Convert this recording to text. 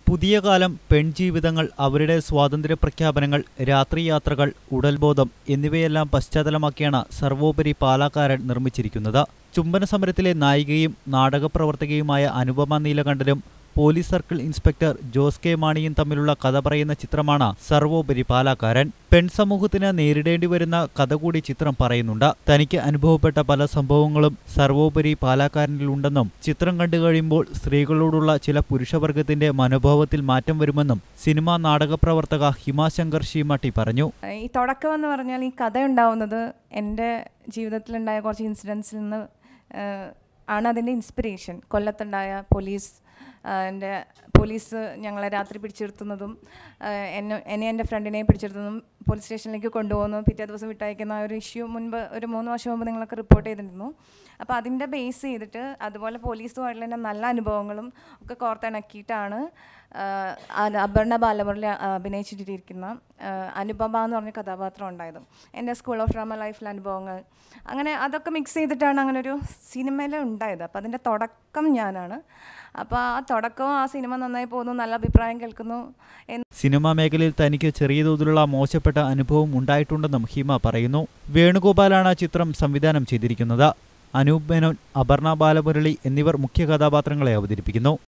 പുതിയ കാലം പെൺജീവിതങ്ങൾ അവരുടെ സ്വാതന്ത്ര്യ പ്രഖ്യാപനങ്ങൾ രാത്രിയാത്രകൾ ഉടൽബോധം എന്നിവയെല്ലാം പശ്ചാത്തലമാക്കിയാണ് സർവോപരി പാലാക്കാരൻ നിർമ്മിച്ചിരിക്കുന്നത് ചുംബന സമരത്തിലെ നായികയും നാടകപ്രവർത്തകയുമായ അനുപമ നീലകണ്ഠനും police circle inspector Jose K മാണിയും തമ്മിലുള്ള കഥ പറയുന്ന ചിത്രമാണ് സർവോപരി പാലാക്കാരൻ പെൺസമൂഹത്തിന് നേരിടേണ്ടി വരുന്ന കഥ കൂടി ചിത്രം പറയുന്നുണ്ട് തനിക്ക് അനുഭവപ്പെട്ട പല സംഭവങ്ങളും സർവോപരി പാലാക്കാരനിലുണ്ടെന്നും ചിത്രം കണ്ടു കഴിയുമ്പോൾ സ്ത്രീകളോടുള്ള ചില പുരുഷവർഗത്തിന്റെ മനോഭാവത്തിൽ മാറ്റം വരുമെന്നും സിനിമാ നാടകപ്രവർത്തക ഹിമാശങ്കർ ഷീമാട്ടി പറഞ്ഞു ഈ തുടക്കം എന്ന് പറഞ്ഞാൽ ഈ കഥ ഉണ്ടാവുന്നത് എൻ്റെ ജീവിതത്തിലുണ്ടായ കുറച്ച് ഇൻസിഡൻസിൽ നിന്ന് ആഹ്, ആണ് അതിൻ്റെ ഇൻസ്പിറേഷൻ കൊല്ലത്തുണ്ടായ പോലീസ് ആഹ്, എൻ്റെ പോലീസ് ഞങ്ങളെ രാത്രി പിടിച്ചിരുത്തുന്നതും ആഹ്, എന്നെ എന്നെ എൻ്റെ ഫ്രണ്ടിനെ പിടിച്ചിരുത്തുന്നതും പോലീസ് സ്റ്റേഷനിലേക്ക് കൊണ്ടുപോകുന്നു പിറ്റേ ദിവസം വിട്ടയക്കുന്ന ആ ഒരു ഇഷ്യൂ മുൻപ് ഒരു മൂന്ന് വർഷം മുമ്പ് നിങ്ങളൊക്കെ റിപ്പോർട്ട് ചെയ്തിരുന്നു അപ്പോൾ അതിൻ്റെ ബേസ് ചെയ്തിട്ട് അതുപോലെ പോലീസുമായിട്ടുള്ള എൻ്റെ നല്ല അനുഭവങ്ങളും ഒക്കെ കോർത്തിണക്കിയിട്ടാണ് ആഹ്, അത് അപർണ ബാലമുരളി അഭിനയിച്ചിട്ടിരിക്കുന്ന ആഹ്, അനുപമ എന്ന് പറഞ്ഞ കഥാപാത്രം ഉണ്ടായത് എൻ്റെ സ്കൂൾ ഓഫ് ഡ്രാമ ലൈഫിലെ അനുഭവങ്ങൾ അങ്ങനെ അതൊക്കെ മിക്സ് ചെയ്തിട്ടാണ് അങ്ങനെ ഒരു സിനിമയിൽ ഉണ്ടായത് അപ്പോൾ അതിൻ്റെ തുടക്കം ഞാനാണ് അപ്പോൾ ആ തുടക്കവും ആ സിനിമ നന്നായി പോകുന്നു നല്ല അഭിപ്രായം കേൾക്കുന്നു എന്ന് സിനിമാ മേഖലയിൽ തനിക്ക് ചെറിയ തോതിലുള്ള മോശപ്പെട്ട അനുഭവം ഉണ്ടായിട്ടുണ്ടെന്നും ഹിമ പറയുന്നു വേണുഗോപാലാണ് ചിത്രം സംവിധാനം ചെയ്തിരിക്കുന്നത് അനൂപ് മേനോൻ അപർണ ബാലമുരളി എന്നിവർ മുഖ്യ കഥാപാത്രങ്ങളെ അവതരിപ്പിക്കുന്നു